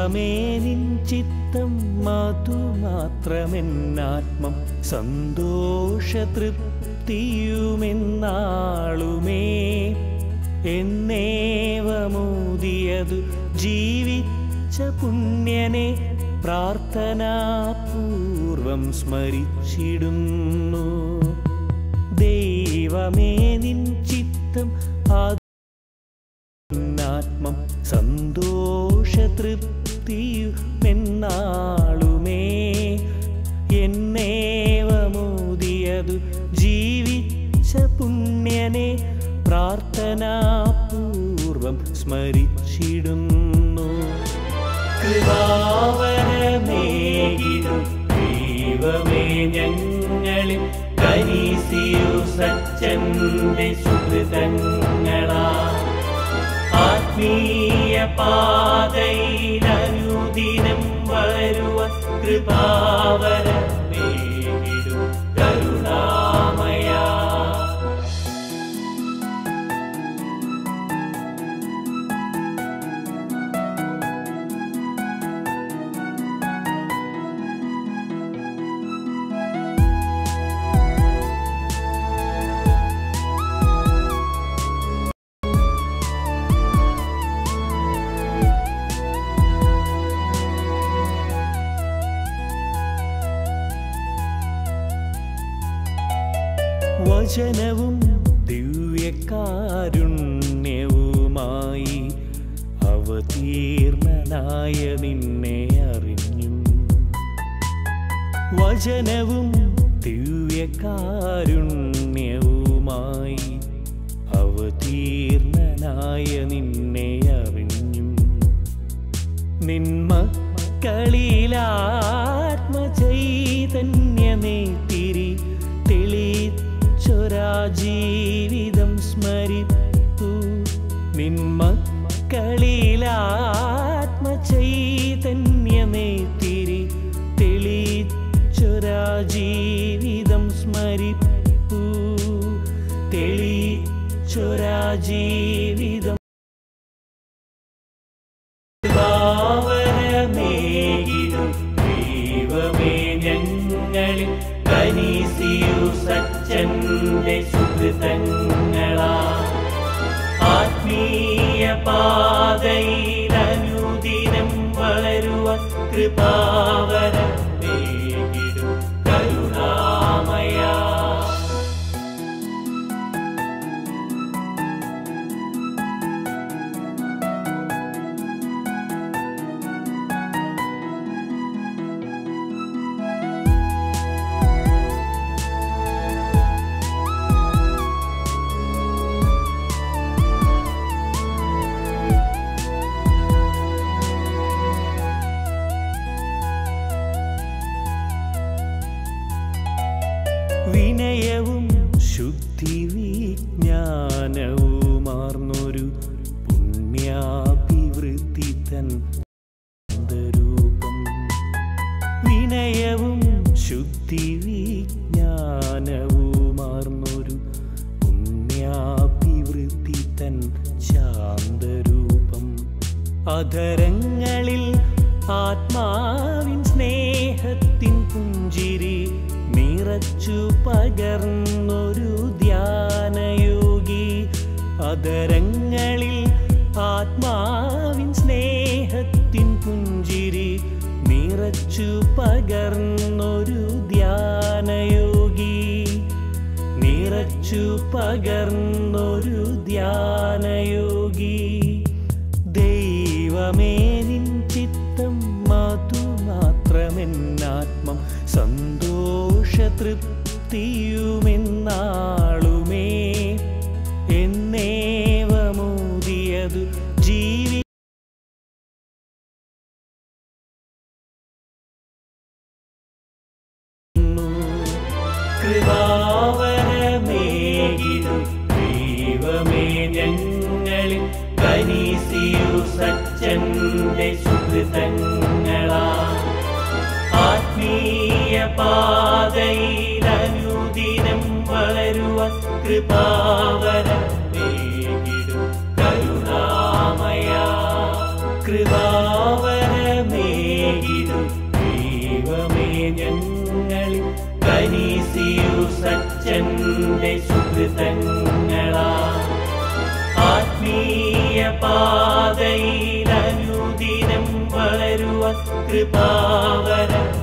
ദൈവമേ നിൻ ചിത്തം മധുമാത്രമെന്നാത്മം സന്തോഷ തൃപ്തിയുമെന്നാളുമേ എന്നേവമൂതിയതു ജീവിച്ച പുണ്യനെ പ്രാർത്ഥനാപൂർവം സ്മരിച്ചിടുന്നു ദൈവമേ നിൻ ചിത്തം ആത്മം സന്തോഷ തൃപ്തിയുമെന്നാളുമേ എന്നേവമോദിയതു ജീവിച്ച പുണ്യനെ പ്രാർത്ഥനാപൂർവം സ്മരിച്ചിടുന്നു കൃപാവരമേകിടും ദൈവമേ ഞങ്ങളിൽ കരീസിയു സച്ചന്റെ സുഹൃതങ്ങളാ ആത്മീയ പാതയിലനുദിനം വളരുവാൻ കൃപാവരമേകിടും കരുണാമയാ വചനവും ദിവ്യകാരുണ്യവുമായി അവതീർണനായ നിന്നെ അറിഞ്ഞു വചനവും ദിവ്യകാരുണ്യവുമായി അവതീർണനായ നിന്നെ അറിഞ്ഞു നിന്മക്കളിലാത്മചൈതന്യമേ തിരി തെളിച്ചൊരാ ജീവിതം സ്മരിപ്പു നിന്മക്കളിലാത്മചൈതന്യമേ തിരി തെളിച്ചൊരാ ജീവിതം സ്മരിപ്പു തെളിച്ചൊരാ ജീവിതം ഭാവനമേകിടും ദൈവമേ ഞങ്ങളിൽ കനീസിയു സച്ചന്റെ സുഹൃതങ്ങളാ ആത്മീയ പാതയിലനുദിനം വളരുവാൻ കൃപാവരമേകിടും കരുണാമയാ വിനയവും ശുദ്ധി വിജ്ഞാനവുമാർന്നൊരു പുണ്യാഭിവൃദ്ധി തൻ രൂപം വിനയവും ശുദ്ധി വിജ്ഞാനവുമാർന്നൊരു പുണ്യാഭിവൃദ്ധി തൻ ശാന്തരൂപം അധരങ്ങളിൽ ആത്മാവിൻ സ്നേഹത്തിൻ പുഞ്ചിരി നിറച്ചു പകർന്നൊരു ധ്യാനയോഗി അധരങ്ങളിൽ ആത്മാവിൻ സ്നേഹത്തിൻ പുഞ്ചിരി നിറച്ചു പകർന്നൊരു ധ്യാനയോഗി നിറച്ചു പകർന്നൊരു ധ്യാനയോഗി ദൈവമേ നിൻ ചിത്തം മധുമാത്രമെന്നാത്മം സന്തോഷ തൃപ്തിയുമെന്നാളുമേ എന്നേവമൂതിയതു ജീവി കൃപാവരമേകിടും ദൈവമേ ഞങ്ങളിൽ കനീസിയു സച്ചന്റെ സുഹൃതങ്ങളാ ആത്മീയ പാതയിലനുദിനം വളരുവാൻ കൃപാവരമേകിടും കരുണാമയാ കൃപാവര സച്ചന്റെ സുഹൃതങ്ങളാ ആത്മീയ പാതയിൽ അനുദിനം വളരുവാൻ കൃപാവര